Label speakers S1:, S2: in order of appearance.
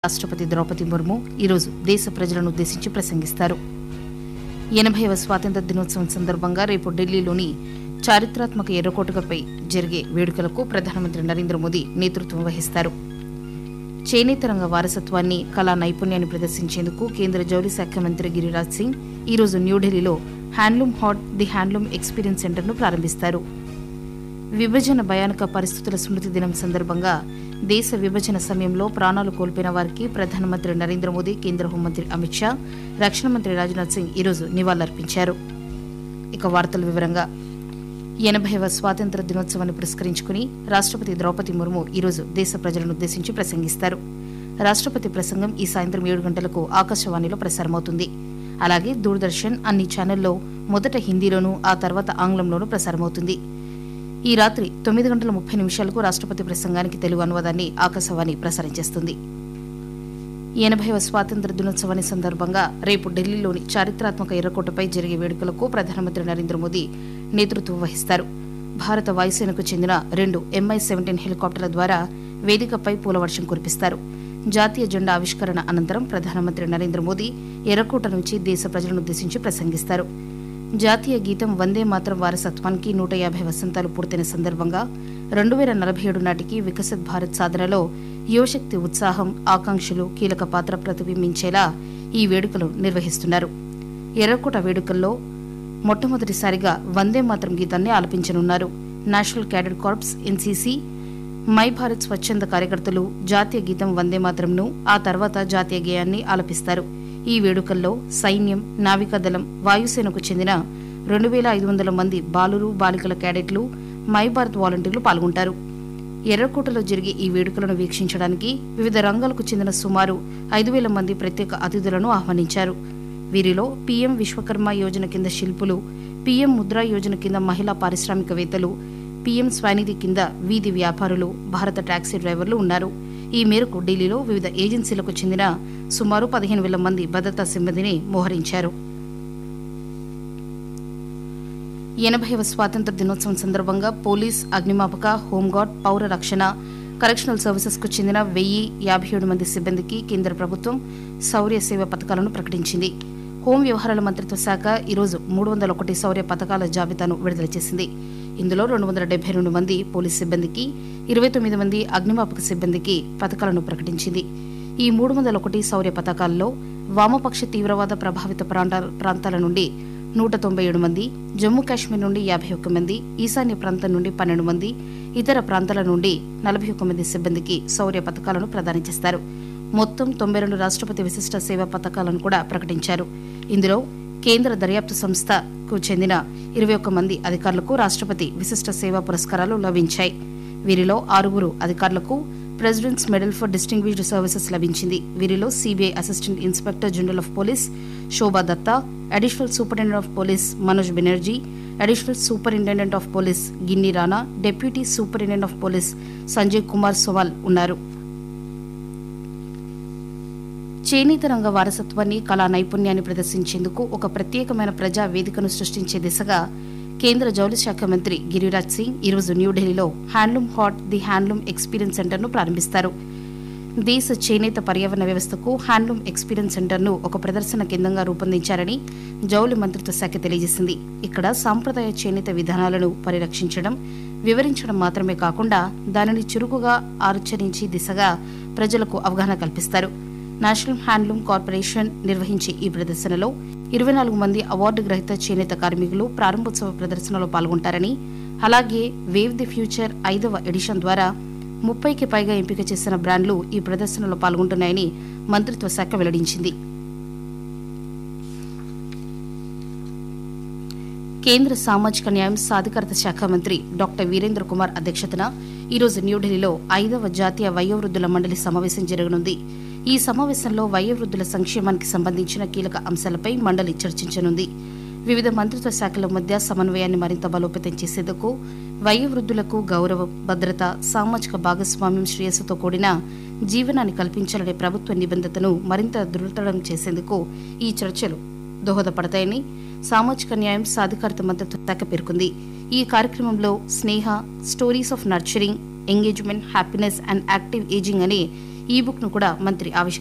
S1: రాష్ట్రపతి ద్రౌపది ముర్ము ఈరోజు దేశ ప్రజలను ఉద్దేశించి ప్రసంగిస్తారు ఎనభైవ స్వాతంత్ర దినోత్సవం సందర్భంగా రేపు ఢిల్లీలోని చారిత్రాత్మక ఎర్రకోటపై జరిగే వేడుకలకు ప్రధానమంత్రి నరేంద్ర మోదీ నేతృత్వం వహిస్తారు చేనేత రంగ వారసత్వాన్ని కళా నైపుణ్యాన్ని ప్రదర్శించేందుకు కేంద్ర జౌళి శాఖ మంత్రి గిరిరాజ్ సింగ్ ఈరోజు న్యూఢిల్లీలో handloom haat the handloom experience సెంటర్ను ప్రారంభిస్తారు విభజన భయానక పరిస్థితుల స్మృతి దినం సందర్భంగా దేశ విభజన సమయంలో ప్రాణాలు కోల్పోయిన వారికి ప్రధానమంత్రి నరేంద్ర మోదీ కేంద్ర హోంమంత్రి అమిత్ షా రక్షణ మంత్రి రాజ్నాథ్ సింగ్ ఈరోజు నివాళులర్పించారు ఇక వార్తల వివరంగా ఎనభైవ స్వాతంత్ర దినోత్సవాన్ని పురస్కరించుకుని రాష్ట్రపతి ద్రౌపది ముర్ము ఈరోజు దేశ ప్రజలను ఉద్దేశించి ప్రసంగిస్తారు రాష్ట్రపతి ప్రసంగం ఈ సాయంత్రం ఏడు గంటలకు ఆకాశవాణిలో ప్రసారమవుతుంది అలాగే దూరదర్శన్ అన్ని ఛానల్లో మొదట హిందీలోనూ ఆ తర్వాత ఆంగ్లంలోనూ ప్రసారమవుతుంది ఈ రాత్రి తొమ్మిది గంటల ముప్పై నిమిషాలకు రాష్ట్రపతి ప్రసంగానికి తెలుగు అనువాదాన్ని ఆకాశవాణి ప్రసారం చేస్తుంది ఎనభైవ స్వాతంత్ర దినోత్సవాన్ని సందర్భంగా రేపు ఢిల్లీలోని చారిత్రాత్మక ఎర్రకోటపై జరిగే వేడుకలకు ప్రధానమంత్రి నరేంద్ర మోదీ నేతృత్వం వహిస్తారు భారత వాయుసేనకు చెందిన రెండు ఎంఐ సెవెంటీన్ హెలికాప్టర్ల ద్వారా వేదికపై పూలవర్షం కురిపిస్తారు జాతీయ జెండా ఆవిష్కరణ అనంతరం ప్రధానమంత్రి నరేంద్ర మోదీ ఎర్రకోట నుంచి దేశ ప్రజలను ఉద్దేశించి ప్రసంగిస్తారు జాతీయ గీతం వందే మాతరం వారసత్వానికి నూట యాభై వసంతాలు పూర్తయిన సందర్భంగా రెండు వేల నలభై ఏడు నాటికి వికసిత్ భారత్ సాధనలో యువశక్తి ఉత్సాహం ఆకాంక్షలు కీలక పాత్ర ప్రతిబింబించేలా ఈ వేడుకలు నిర్వహిస్తున్నారు ఎర్రకోట వేడుకల్లో మొట్టమొదటిసారిగా వందే మాతరం గీతాన్ని ఆలపించనున్నారు national cadet corps NCC My Bharat స్వచ్ఛంద కార్యకర్తలు జాతీయ గీతం వందే మాతరంను ఆ తర్వాత జాతీయ గేయాన్ని ఆలపిస్తారు ఈ వేడుకల్లో సైన్యం నావికాదళం వాయుసేనకు చెందిన రెండు వేల ఐదు వందల మంది బాలురు బాలికల క్యాడెట్లు మై భారత్ వాలంటీర్లు పాల్గొంటారు ఎర్రకోటలో జరిగే ఈ వేడుకలను వీక్షించడానికి వివిధ రంగాలకు చెందిన సుమారు ఐదు వేల మంది ప్రత్యేక అతిథులను ఆహ్వానించారు వీరిలో పీఎం విశ్వకర్మ యోజన కింద శిల్పులు పీఎం ముద్రా యోజన కింద మహిళా పారిశ్రామికవేత్తలు పీఎం స్వనిధి కింద వీధి వ్యాపారులు భారత టాక్సీ డ్రైవర్లు ఉన్నారు ఈ మేరకు ఢిల్లీలో వివిధ ఏజెన్సీలకు చెందిన సుమారు పదిహేను వేల మంది భద్రతా సిబ్బందిని మోహరించారు ఎనభైవ స్వాతంత్ర దినోత్సవం సందర్భంగా పోలీస్ అగ్నిమాపక హోంగార్డ్ పౌర రక్షణ కరెక్షనల్ సర్వీసెస్ కు చెందిన వెయ్యి యాభై ఏడు మంది సిబ్బందికి కేంద్ర ప్రభుత్వం శౌర్య సేవ పథకాలను ప్రకటించింది హోం వ్యవహారాల మంత్రిత్వ శాఖ ఈరోజు మూడు వందల ఒకటి శౌర్య పథకాల జాబితాను విడుదల చేసింది ఇందులో రెండు వందల డెబ్బై రెండు మంది పోలీస్ సిబ్బందికి ఇరవై తొమ్మిది మంది అగ్నిమాపక సిబ్బందికి పథకాలను ప్రకటించింది ఈ మూడు వందల ఒకటి శౌర్య పథకాల్లో వామపక్ష తీవ్రవాద ప్రభావిత ప్రాంతాల ప్రాంతాల నుండి నూట తొంభై ఏడు మంది జమ్మూ కాశ్మీర్ నుండి యాభై ఒక్క మంది ఈశాన్య ప్రాంతం నుండి పన్నెండు మంది ఇతర ప్రాంతాల నుండి నలభై ఒక్క మంది సిబ్బందికి శౌర్య పథకాలను ప్రదానం చేస్తారు మొత్తం తొంభై రెండు రాష్ట్రపతి విశిష్ట సేవా పథకాలను కూడా ప్రకటించారు ఇందులో కేంద్ర దర్యాప్తు సంస్థకు చెందిన ఇరవై ఒక్క మంది అధికారులకు రాష్ట్రపతి విశిష్ట సేవా పురస్కారాలు లభించాయి వీరిలో ఆరుగురు అధికారులకు president's medal for distinguished services లభించింది వీరిలో CBI assistant inspector general of police Shobha Datta additional superintendent of police Manoj Banerjee additional superintendent of police Ginni Rana deputy superintendent of police Sanjay Kumar Sowal ఉన్నారు చేనేత రంగ వారసత్వాన్ని కళా నైపుణ్యాన్ని ప్రదర్శించేందుకు ఒక ప్రత్యేకమైన ప్రజా వేదికను సృష్టించే దిశగా కేంద్ర జౌళి శాఖ మంత్రి గిరిరాజ్ సింగ్ ఈరోజు న్యూఢిల్లీలో handloom haat the handloom experience సెంటర్ను ప్రారంభిస్తారు దేశ చేనేత పర్యావరణ వ్యవస్థకు హ్యాండ్లూమ్ ఎక్స్పీరియన్స్ సెంటర్ను ఒక ప్రదర్శన కేంద్రంగా రూపొందించారని జౌళి మంత్రిత్వ శాఖ తెలియజేసింది ఇక్కడ సాంప్రదాయ చేనేత విధానాలను పరిరక్షించడం వివరించడం మాత్రమే కాకుండా దానిని చురుకుగా ఆచరించి దిశగా ప్రజలకు అవగాహన కల్పిస్తారు నేషనల్ హ్యాండ్లూమ్ కార్పొరేషన్ నిర్వహించే ఈ ప్రదర్శనలో ఇరవై నాలుగు మంది అవార్డు గ్రహీత చేనేత కార్మికులు ప్రారంభోత్సవ ప్రదర్శనలో పాల్గొంటారని అలాగే వేవ్ ది ఫ్యూచర్ ఐదవ ఎడిషన్ ద్వారా ముప్పైకి పైగా ఎంపిక చేసిన బ్రాండ్లు ఈ ప్రదర్శనలో పాల్గొంటున్నాయని మంత్రిత్వ శాఖ వెల్లడించింది కేంద్ర సామాజిక న్యాయం సాధికారత శాఖ మంత్రి డాక్టర్ వీరేంద్ర కుమార్ అధ్యక్షతన ఈరోజు న్యూఢిల్లీలో ఐదవ జాతీయ వయోవృద్ధుల మండలి సమావేశం జరగనుంది ఈ సమావేశంలో వయోవృద్ధుల సంక్షేమానికి సంబంధించిన కీలక అంశాలపై మండలి చర్చించనుంది వివిధ మంత్రిత్వ శాఖల మధ్య సమన్వయాన్ని మరింత బలోపేతం చేసేందుకు వయోవృద్ధులకు గౌరవం భద్రత సామాజిక భాగస్వామ్యం శ్రేయస్సుతో కూడిన జీవనాన్ని కల్పించాలనే ప్రభుత్వ నిబంధతను మరింత దృఢతరం చేసేందుకు ఈ చర్చలు దోహదపడతాయని సామాజిక న్యాయం సాధికారత మంత్రిత్వ శాఖ పేర్కొంది ఈ కార్యక్రమంలో Sneha stories of nurturing engagement happiness and active ageing అనే ఈ బుక్ ను కూడా మంత్రి ఆవిష్కరించారు